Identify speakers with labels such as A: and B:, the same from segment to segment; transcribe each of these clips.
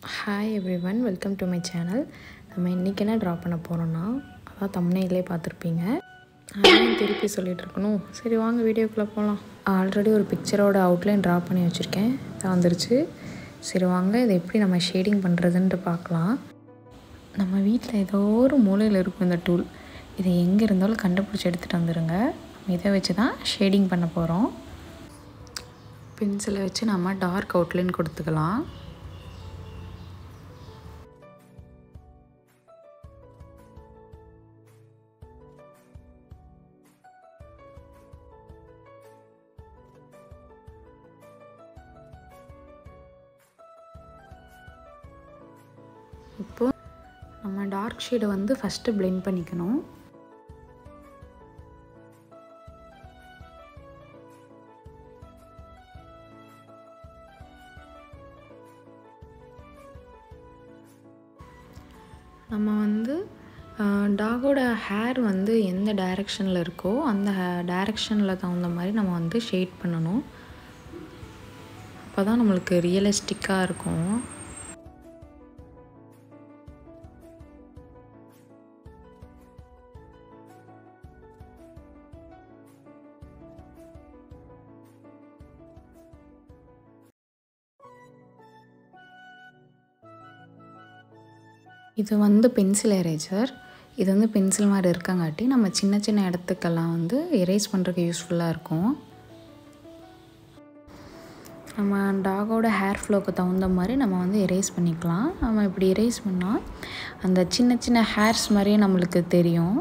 A: hi everyone welcome to my channel நம்ம இன்றைக்கி என்ன ட்ரா பண்ண போகிறோன்னா அதான் தம்னையிலே பார்த்துருப்பீங்க அதையும் திருப்பி சொல்லிட்டு இருக்கணும் சரி வாங்க வீடியோக்குள்ளே போகலாம் ஆல்ரெடி ஒரு பிக்சரோட அவுட்லைன் ட்ரா பண்ணி வச்சுருக்கேன் இது வந்துருச்சு சரி வாங்க இதை எப்படி நம்ம ஷேடிங் பண்ணுறதுன்ட்டு பார்க்கலாம் நம்ம வீட்டில் ஏதோ ஒரு மூலையில் இருக்கும் இந்த டூல் இது எங்கே இருந்தாலும் கண்டுபிடிச்சி எடுத்துகிட்டு வந்துடுங்க நம்ம இதை வச்சு தான் ஷேடிங் பண்ண போகிறோம் பென்சிலை வச்சு நம்ம டார்க் அவுட்லைன் கொடுத்துக்கலாம் இப்போது நம்ம டார்க் ஷேடை வந்து ஃபஸ்ட்டு blend பண்ணிக்கணும் நம்ம வந்து டாகோட ஹேர் வந்து எந்த டைரெக்ஷனில் இருக்கோ அந்த டைரெக்ஷனில் தகுந்த மாதிரி நம்ம வந்து ஷேட் பண்ணணும் அப்போ தான் நம்மளுக்கு ரியலிஸ்டிக்காக இருக்கும் இது வந்து பென்சில் எரேசர் இது வந்து பென்சில் மாதிரி இருக்கங்காட்டி நம்ம சின்ன சின்ன இடத்துக்கெல்லாம் வந்து எரேஸ் பண்ணுறதுக்கு யூஸ்ஃபுல்லாக இருக்கும் நம்ம டாகோட ஹேர் ஃப்ளோக்கு தகுந்த மாதிரி நம்ம வந்து எரேஸ் பண்ணிக்கலாம் நம்ம இப்படி எரேஸ் பண்ணால் அந்த சின்ன சின்ன ஹேர்ஸ் மாதிரியே நம்மளுக்கு தெரியும்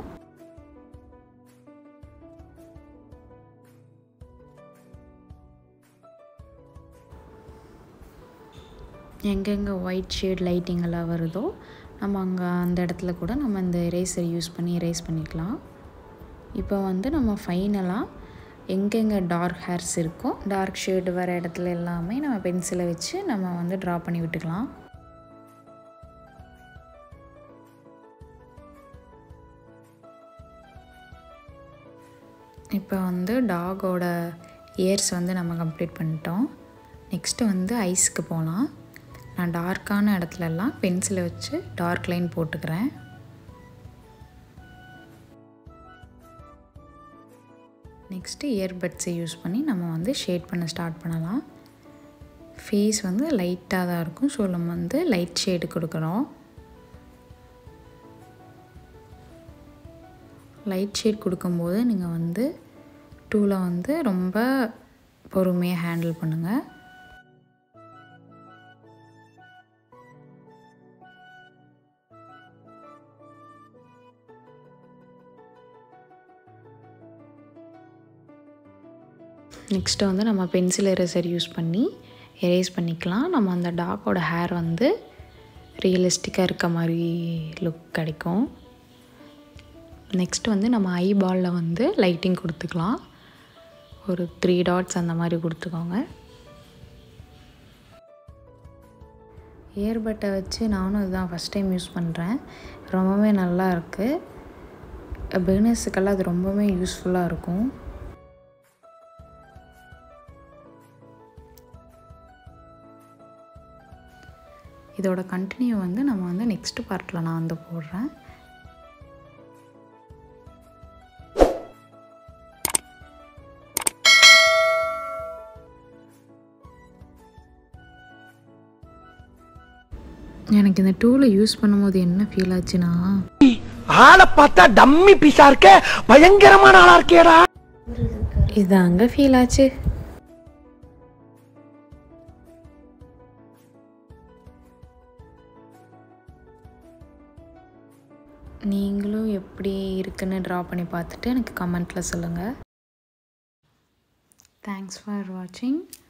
A: எங்கெங்கே ஒயிட் ஷேட் லைட்டிங் எல்லாம் வருதோ நம்ம அங்கே அந்த இடத்துல கூட நம்ம இந்த எரேசர் யூஸ் பண்ணி எரேஸ் பண்ணிக்கலாம் இப்போ வந்து நம்ம ஃபைனலாக எங்கெங்கே டார்க் ஹேர்ஸ் இருக்கோ டார்க் ஷேடு வர இடத்துல எல்லாமே நம்ம பென்சிலை வச்சு நம்ம வந்து ட்ரா பண்ணி விட்டுக்கலாம் இப்போ வந்து டாகோட இயர்ஸ் வந்து நம்ம கம்ப்ளீட் பண்ணிட்டோம் நெக்ஸ்ட்டு வந்து ஐஸ்க்கு போகலாம் நான் டார்க்கான இடத்துலலாம் பென்சிலை வச்சு டார்க் லைன் போட்டுக்கிறேன் நெக்ஸ்ட்டு இயர்பட்ஸை யூஸ் பண்ணி நம்ம வந்து ஷேட் பண்ண ஸ்டார்ட் பண்ணலாம் ஃபேஸ் வந்து லைட்டாக தான் இருக்கும் ஸோ நம்ம வந்து லைட் ஷேடு கொடுக்குறோம் லைட் ஷேட் கொடுக்கும்போது நீங்கள் வந்து டூலை வந்து ரொம்ப பொறுமையாக ஹேண்டில் பண்ணுங்கள் நெக்ஸ்ட்டு வந்து நம்ம பென்சில் எரேசர் யூஸ் பண்ணி எரேஸ் பண்ணிக்கலாம் நம்ம அந்த டாக்கோட ஹேர் வந்து ரியலிஸ்டிக்காக இருக்க மாதிரி லுக் கிடைக்கும் நெக்ஸ்ட் வந்து நம்ம ஐ பாலில் வந்து லைட்டிங் கொடுத்துக்கலாம் ஒரு த்ரீ டாட்ஸ் அந்த மாதிரி கொடுத்துக்கோங்க இயர்பட்டை வச்சு நானும் இதுதான் ஃபஸ்ட் டைம் யூஸ் பண்ணுறேன் ரொம்பவே நல்லா இருக்குது பிகினர்ஸுக்கெல்லாம் அது ரொம்பவே யூஸ்ஃபுல்லாக இருக்கும் இதோட கண்டினியூ வந்து நம்ம வந்து நெக்ஸ்ட் பார்ட்டில் நான் வந்து போடுறேன் எனக்கு இந்த டூலை யூஸ் பண்ணும்போது என்ன ஃபீல் ஆச்சுன்னா
B: ஆளை பார்த்தா டம்மி பீஸா இருக்க பயங்கரமான ஆளா இருக்கேடா
A: இது அங்கே ஃபீல் ஆச்சு நீங்களும் எப்படி இருக்குன்னு ட்ரா பண்ணி பார்த்துட்டு எனக்கு கமெண்ட்டில் சொல்லுங்கள் தேங்க்ஸ் ஃபார் வாட்சிங்